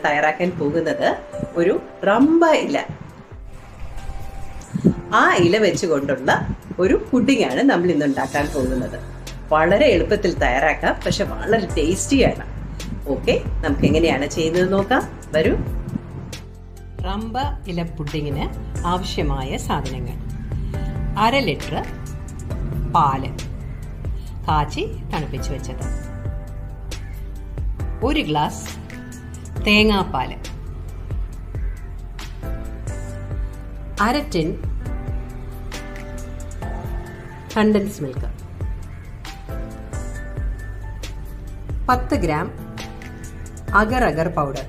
തയ്യാറാക്കാൻ പോകുന്നത് ഒരു റമ്പ ഇല ആ ഇല വെച്ചുകൊണ്ടുള്ള ഒരു പുഡിംഗ് ആണ് നമ്മൾ ഇന്ന് ഉണ്ടാക്കാൻ പോകുന്നത് വളരെ എളുപ്പത്തിൽ തയ്യാറാക്കാം പക്ഷെ വളരെ ടേസ്റ്റിയാണ് ഓക്കെ നമുക്ക് എങ്ങനെയാണ് ചെയ്യുന്നത് നോക്കാം വരൂ റമ്പ ഇല പുഡിങ്ങിന് ആവശ്യമായ സാധനങ്ങൾ അര ലിറ്റർ പാല് കാച്ചി തണുപ്പിച്ച് വെച്ചത് ഒരു ഗ്ലാസ് തേങ്ങാപ്പാല് അര ടിൻ കണ്ടൻസ് മിൽക്ക് പത്ത് gram agar agar powder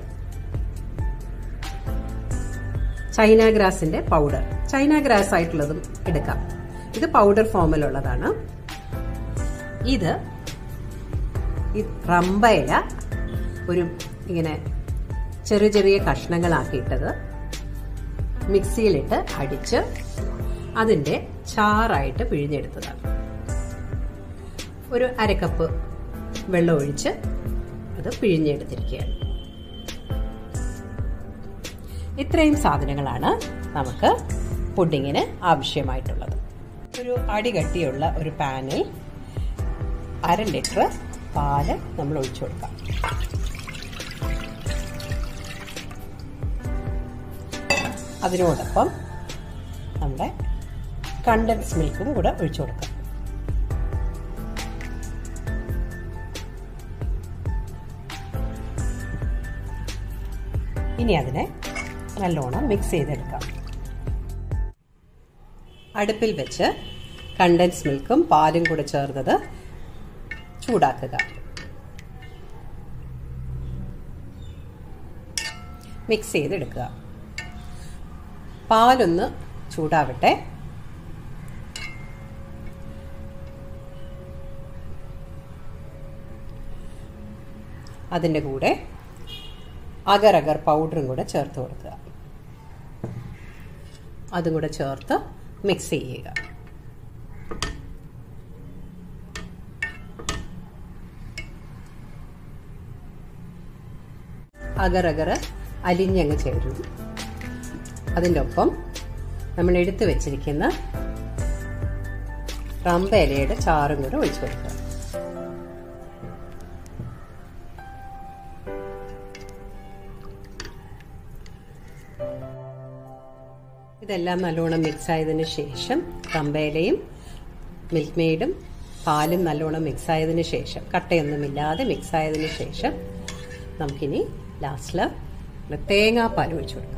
China ഗ്രാസിന്റെ പൗഡർ ചൈന ഗ്രാസ് ആയിട്ടുള്ളതും എടുക്കാം ഇത് പൗഡർ ഫോമിലുള്ളതാണ് ഇത് ഈ റമ്പയില ഒരു ഇങ്ങനെ ചെറിയ ചെറിയ കഷ്ണങ്ങളാക്കിയിട്ടത് മിക്സിയിലിട്ട് അടിച്ച് അതിൻ്റെ ചാറായിട്ട് പിഴിഞ്ഞെടുത്തതാണ് ഒരു അരക്കപ്പ് വെള്ളം ഒഴിച്ച് അത് പിഴിഞ്ഞെടുത്തിരിക്കുകയാണ് ഇത്രയും സാധനങ്ങളാണ് നമുക്ക് പുഡിങ്ങിന് ആവശ്യമായിട്ടുള്ളത് ഒരു അടികട്ടിയുള്ള ഒരു പാനിൽ അര ലിറ്റർ പാല് നമ്മൾ ഒഴിച്ചു കൊടുക്കാം അതിനോടൊപ്പം നമ്മുടെ കണ്ടൻസ് മിൽക്കും കൂടെ ഒഴിച്ചു കൊടുക്കാം ഇനി അതിനെ നല്ലോണം മിക്സ് ചെയ്തെടുക്കാം അടുപ്പിൽ വെച്ച് കണ്ടൻസ് മിൽക്കും പാലും കൂടെ ചേർന്നത് ചൂടാക്കുക മിക്സ് ചെയ്തെടുക്കുക പാലൊന്ന് ചൂടാവട്ടെ അതിൻ്റെ കൂടെ അഗർ അഗർ പൗഡറും കൂടെ ചേർത്ത് കൊടുക്കുക അതും കൂടെ ചേർത്ത് മിക്സ് ചെയ്യുക അഗർ അഗർ അലിഞ്ഞങ്ങ് ചേരും അതിൻ്റെ ഒപ്പം നമ്മൾ എടുത്തു വെച്ചിരിക്കുന്ന റമ്പ ഇലയുടെ ചാറും കൂടെ ഒഴിച്ചു കൊടുക്കുക ഇതെല്ലാം നല്ലോണം മിക്സ് ആയതിനു ശേഷം റമ്പയിലയും മിൽക്ക് മെയ്ഡും പാലും നല്ലോണം മിക്സ് ആയതിനു ശേഷം കട്ടയൊന്നുമില്ലാതെ മിക്സ് ആയതിനു ശേഷം നമുക്കിനി ലാസ്റ്റിൽ തേങ്ങാപ്പാൽ ഒഴിച്ചു കൊടുക്കാം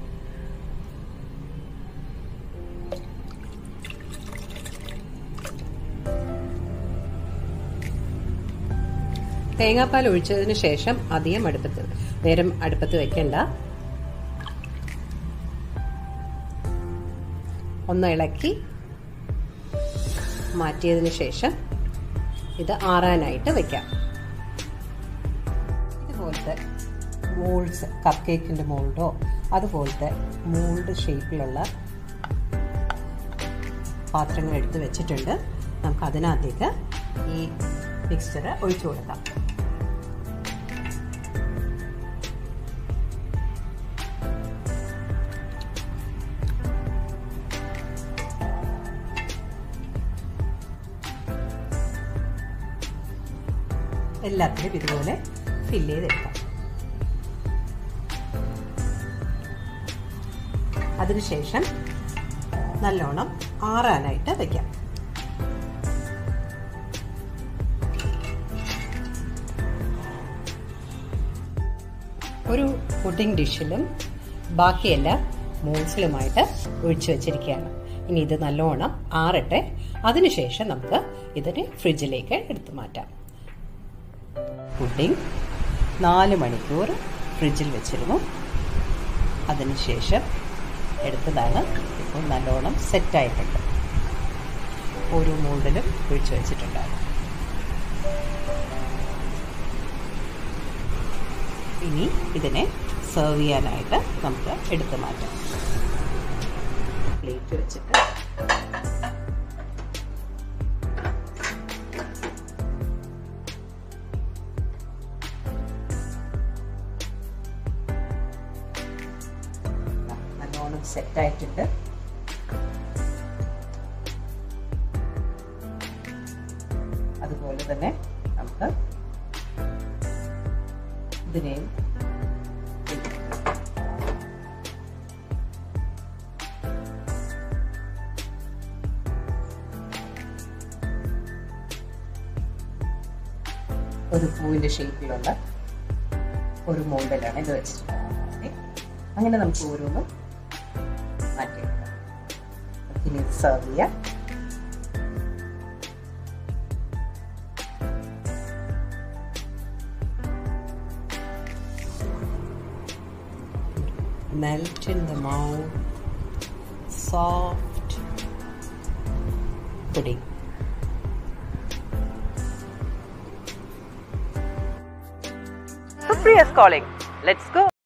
തേങ്ങാപ്പാൽ ഒഴിച്ചതിന് ശേഷം അധികം അടുപ്പത്ത് നേരം അടുപ്പത്ത് വെക്കണ്ട ഒന്ന് ഇളക്കി മാറ്റിയതിന് ശേഷം ഇത് ആറാനായിട്ട് വെക്കാം ഇതുപോലത്തെ മോൾഡ്സ് കപ്പ് കേക്കിൻ്റെ മോൾഡോ അതുപോലത്തെ മോൾഡ് ഷേപ്പിലുള്ള പാത്രങ്ങൾ എടുത്ത് വെച്ചിട്ടുണ്ട് നമുക്ക് അതിനകത്തേക്ക് ഈ മിക്സ്ചർ ഒഴിച്ചു കൊടുക്കാം എല്ലാത്തിനും ഇതുപോലെ ഫില്ല് ചെയ്തെടുക്കാം അതിനുശേഷം നല്ലോണം ആറാനായിട്ട് വെക്കാം ഒരു പുഡിംഗ് ഡിഷിലും ബാക്കിയെല്ലാം മോൾസിലുമായിട്ട് ഒഴിച്ചു വെച്ചിരിക്കുകയാണ് ഇനി ഇത് നല്ലോണം ആറട്ടെ അതിനുശേഷം നമുക്ക് ഇതിനെ ഫ്രിഡ്ജിലേക്ക് എടുത്തു മാറ്റാം പുഡിംഗ് നാല് മണിക്കൂർ ഫ്രിഡ്ജിൽ വെച്ചിരുന്നു അതിനുശേഷം എടുത്തതാണ് ഇപ്പോൾ നല്ലോണം സെറ്റായിട്ടുണ്ട് ഓരോ മോൾഡിലും ഒഴിച്ചു വെച്ചിട്ടുണ്ടായിരുന്നു ഇനി ഇതിനെ സെർവ് ചെയ്യാനായിട്ട് നമുക്ക് എടുത്തു മാറ്റാം പ്ലേറ്റ് വെച്ചിട്ട് സെറ്റായിട്ടുണ്ട് അതുപോലെ തന്നെ നമുക്ക് ഇതിനെയും ഒരു പൂവിൻ്റെ ഷേപ്പിലുള്ള ഒരു മോഡലാണ് ഇത് വെച്ചിട്ടുള്ളത് ഓക്കേ? അങ്ങനെ നമുക്ക് ഓരോന്നും മാറ്റിയെടുക്കാം ഇനി സെർവ് ചെയ്യാം melt in the mouth, soft pudding. Supriya's calling. Let's go.